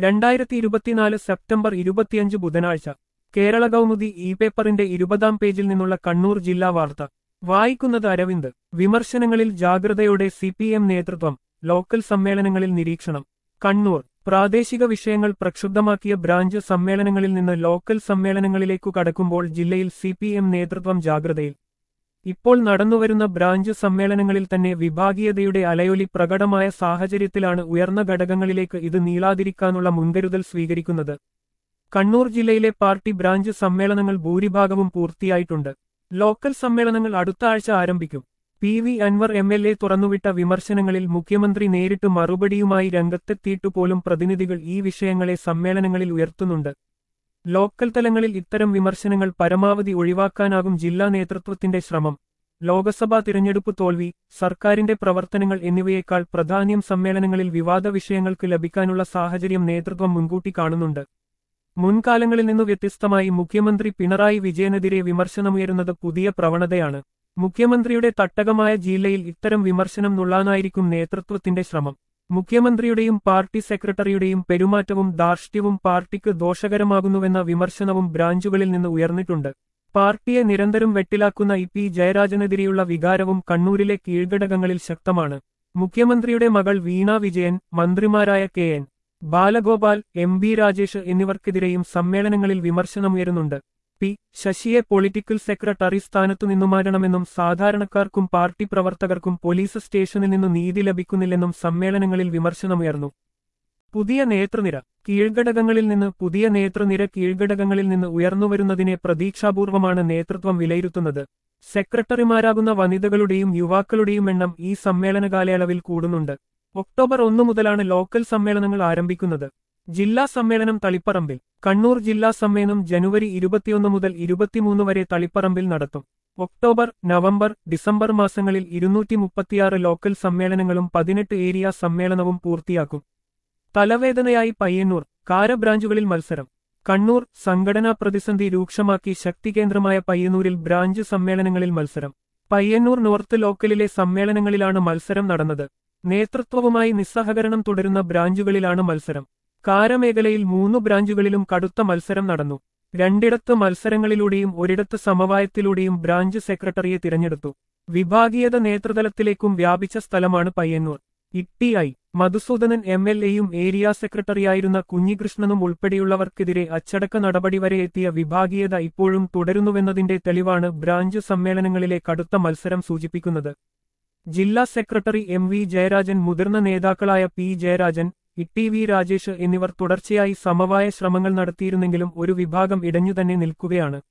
രണ്ടായിരത്തി ഇരുപത്തിനാല് സെപ്റ്റംബർ ഇരുപത്തിയഞ്ച് ബുധനാഴ്ച കേരള കൗമുദി ഇ പേപ്പറിന്റെ ഇരുപതാം പേജിൽ നിന്നുള്ള കണ്ണൂർ ജില്ലാ വാർത്ത വായിക്കുന്നത് അരവിന്ദ് വിമർശനങ്ങളിൽ ജാഗ്രതയോടെ സി പി എം നേതൃത്വം ലോക്കൽ സമ്മേളനങ്ങളിൽ നിരീക്ഷണം കണ്ണൂർ പ്രാദേശിക വിഷയങ്ങൾ പ്രക്ഷുബ്ധമാക്കിയ ബ്രാഞ്ച് സമ്മേളനങ്ങളിൽ നിന്ന് ലോക്കൽ സമ്മേളനങ്ങളിലേക്കു കടക്കുമ്പോൾ ജില്ലയിൽ സി പി എം നേതൃത്വം ജാഗ്രതയിൽ ഇപ്പോൾ നടന്നുവരുന്ന ബ്രാഞ്ച് സമ്മേളനങ്ങളിൽ തന്നെ വിഭാഗീയതയുടെ അലയൊലി പ്രകടമായ സാഹചര്യത്തിലാണ് ഉയർന്ന ഘടകങ്ങളിലേക്ക് ഇത് നീളാതിരിക്കാനുള്ള മുൻകരുതൽ സ്വീകരിക്കുന്നത് കണ്ണൂർ ജില്ലയിലെ പാർട്ടി ബ്രാഞ്ച് സമ്മേളനങ്ങൾ ഭൂരിഭാഗവും പൂർത്തിയായിട്ടുണ്ട് ലോക്കൽ സമ്മേളനങ്ങൾ അടുത്ത ആഴ്ച ആരംഭിക്കും P V Anwar M L A തുറന്നുവിട്ട വിമർശനങ്ങളിൽ മുഖ്യമന്ത്രി നേരിട്ട് മറുപടിയുമായി രംഗത്തെത്തിയിട്ടുപോലും പ്രതിനിധികൾ ഈ വിഷയങ്ങളെ സമ്മേളനങ്ങളിൽ ഉയർത്തുന്നുണ്ട് ലോക്കൽ തലങ്ങളിൽ ഇത്തരം വിമർശനങ്ങൾ പരമാവധി ഒഴിവാക്കാനാകും ജില്ലാ നേതൃത്വത്തിന്റെ ശ്രമം ലോക്സഭാ തിരഞ്ഞെടുപ്പ് തോൽവി സർക്കാരിന്റെ പ്രവർത്തനങ്ങൾ എന്നിവയേക്കാൾ പ്രാധാന്യം സമ്മേളനങ്ങളിൽ വിവാദ വിഷയങ്ങൾക്ക് ലഭിക്കാനുള്ള സാഹചര്യം നേതൃത്വം മുൻകൂട്ടി കാണുന്നുണ്ട് മുൻകാലങ്ങളിൽ നിന്നു വ്യത്യസ്തമായി മുഖ്യമന്ത്രി പിണറായി വിജയനെതിരെ വിമർശനമുയരുന്നത് പുതിയ പ്രവണതയാണ് മുഖ്യമന്ത്രിയുടെ തട്ടകമായ ജില്ലയിൽ ഇത്തരം വിമർശനം നുള്ളാനായിരിക്കും നേതൃത്വത്തിന്റെ ശ്രമം മുഖ്യമന്ത്രിയുടെയും പാർട്ടി സെക്രട്ടറിയുടെയും പെരുമാറ്റവും ധാർഷ്ട്യവും പാർട്ടിക്ക് ദോഷകരമാകുന്നുവെന്ന വിമർശനവും ബ്രാഞ്ചുകളിൽ നിന്ന് ഉയർന്നിട്ടുണ്ട് പാർട്ടിയെ നിരന്തരം വെട്ടിലാക്കുന്ന ഇ പി ജയരാജനെതിരെയുള്ള വികാരവും കണ്ണൂരിലെ കീഴ്ഘടകങ്ങളിൽ ശക്തമാണ് മുഖ്യമന്ത്രിയുടെ മകൾ വീണ വിജയൻ മന്ത്രിമാരായ K N Balagopal M B Rajesh എന്നിവർക്കെതിരെയും സമ്മേളനങ്ങളിൽ വിമർശനമുയരുന്നുണ്ട് പി ശശിയെ പൊളിറ്റിക്കൽ സെക്രട്ടറി സ്ഥാനത്തു നിന്നുമാറണമെന്നും സാധാരണക്കാർക്കും പാർട്ടി പ്രവർത്തകർക്കും പോലീസ് സ്റ്റേഷനിൽ നിന്നു നീതി ലഭിക്കുന്നില്ലെന്നും സമ്മേളനങ്ങളിൽ വിമർശനമുയർന്നു പുതിയ നേതൃനിര കീഴ്ഘടകങ്ങളിൽ നിന്ന് പുതിയ നേതൃനിര കീഴ്ഘടകങ്ങളിൽ നിന്ന് ഉയർന്നുവരുന്നതിനെ പ്രതീക്ഷാപൂർവമാണ് നേതൃത്വം വിലയിരുത്തുന്നത് സെക്രട്ടറിമാരാകുന്ന വനിതകളുടെയും യുവാക്കളുടെയും എണ്ണം ഈ സമ്മേളന കാലയളവിൽ കൂടുന്നുണ്ട് ഒക്ടോബർ ഒന്നു മുതലാണ് ലോക്കൽ സമ്മേളനങ്ങൾ ആരംഭിക്കുന്നത് ജില്ലാ സമ്മേളനം തളിപ്പറമ്പിൽ കണ്ണൂർ ജില്ലാ സമ്മേളനം ജനുവരി ഇരുപത്തിയൊന്ന് മുതൽ ഇരുപത്തിമൂന്ന് വരെ തളിപ്പറമ്പിൽ നടത്തും ഒക്ടോബർ നവംബർ ഡിസംബർ മാസങ്ങളിൽ ഇരുന്നൂറ്റി മുപ്പത്തിയാറ് ലോക്കൽ സമ്മേളനങ്ങളും പതിനെട്ട് ഏരിയ സമ്മേളനവും പൂർത്തിയാക്കും തലവേദനയായി പയ്യന്നൂർ കാര ബ്രാഞ്ചുകളിൽ മത്സരം കണ്ണൂർ സംഘടനാ പ്രതിസന്ധി രൂക്ഷമാക്കി ശക്തികേന്ദ്രമായ പയ്യന്നൂരിൽ ബ്രാഞ്ച് സമ്മേളനങ്ങളിൽ മത്സരം പയ്യന്നൂർ നോർത്ത് ലോക്കലിലെ സമ്മേളനങ്ങളിലാണ് മത്സരം നടന്നത് നേതൃത്വവുമായി നിസ്സഹകരണം തുടരുന്ന ബ്രാഞ്ചുകളിലാണ് മത്സരം കാരമേഖലയിൽ മൂന്നു ബ്രാഞ്ചുകളിലും കടുത്ത മത്സരം നടന്നു രണ്ടിടത്ത് മത്സരങ്ങളിലൂടെയും ഒരിടത്ത് സമവായത്തിലൂടെയും ബ്രാഞ്ച് സെക്രട്ടറിയെ തിരഞ്ഞെടുത്തു വിഭാഗീയത നേതൃതലത്തിലേക്കും വ്യാപിച്ച സ്ഥലമാണ് Payyanur T I Madhusoodanan M L എയും ഏരിയ സെക്രട്ടറിയായിരുന്ന കുഞ്ഞികൃഷ്ണനും ഉൾപ്പെടെയുള്ളവർക്കെതിരെ അച്ചടക്ക നടപടി വരെ എത്തിയ വിഭാഗീയത ഇപ്പോഴും തുടരുന്നുവെന്നതിന്റെ തെളിവാണ് ബ്രാഞ്ച് സമ്മേളനങ്ങളിലെ കടുത്ത മത്സരം സൂചിപ്പിക്കുന്നത് ജില്ലാ സെക്രട്ടറി എം വി ജയരാജൻ മുതിർന്ന നേതാക്കളായ P Jayarajan T V Rajesh എന്നിവർ തുടർച്ചയായി സമവായ ശ്രമങ്ങൾ നടത്തിയിരുന്നെങ്കിലും ഒരു വിഭാഗം ഇടഞ്ഞുതന്നെ നിൽക്കുകയാണ്